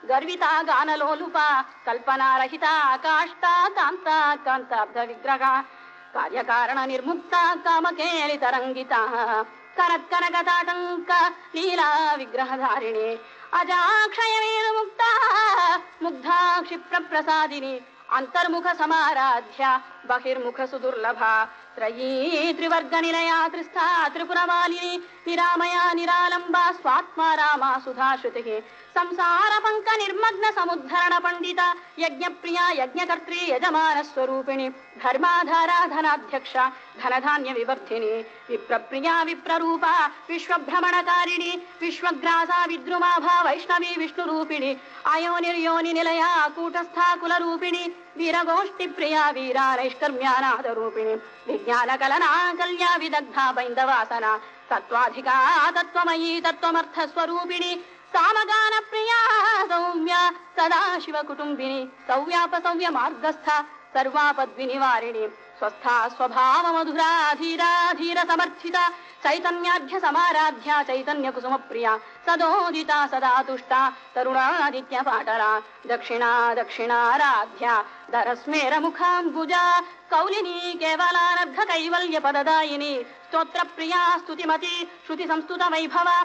గర్విత గానలోలుప కల్పనారహిత కాష్ట కాంత కాంతాబ్ధ విగ్రహ కార్యకారణ నిర్ముక్త కామకేలి తరంగిత కనత్కనకతాటంక లీలా విగ్రహధారిణి అజాక్షయ ముక్త ముగ్ధా క్షిప్ర ప్రసాదిని అంతర్ముఖ సమారాధ్య బహిర్ముఖ సుదుర్లభ త్రయీ త్రివర్గ నిలయా త్రిస్థా త్రిపురమాలిని నిరామయ నిరాలంబ స్వాత్మా రామా సుధాశ్రుతి సంసార పంక నిర్మగ్న సముద్ధరణ పండిత యజ్ఞ ప్రియ యజ్ఞకర్త్రి యజమాన స్వరూపిణి ధర్మాధారా ధనాధ్యక్ష ధనధాన్య వివర్ధిని విప్రప్రియా విప్రరూప విశ్వభ్రమణకారిణి విశ్వగ్రాసా విద్రుమాభా వైష్ణవి విష్ణురూపిణి అయోనిర్యోని నిలయా కూటస్థా కులరూపిణి వీరగోష్ఠి ప్రియా వీరా నైష్కర్మ్యానాథ రూపిణి విజ్ఞాన కలనా కల్యా విదగ్ధా బైందవాసన తత్వాధికా తత్వమయీ తత్వమర్థ స్వరూపిణి సామగాన ప్రియా సౌమ్య సదాశివ కుటుంబిని సౌవ్యాప సౌవ్య మార్గస్థ సర్వాపద్వి నివారిణి స్వస్థ స్వభావ మధురా ధీరా ధీర సమర్థిత చైతన్యాఢ్య సమారాధ్య చైతన్య కుసుమ ప్రియ సదోదిత సదా తుష్ట తరుణాదిత్య పాటరా దక్షిణా దక్షిణారాధ్య దరస్మేర ముఖాంబుజ కౌలిని కేవలానర్ధ కైవల్య పదదాయిని స్తోత్ర ప్రియా స్తుతిమతి శృతి సంస్తుత వైభవ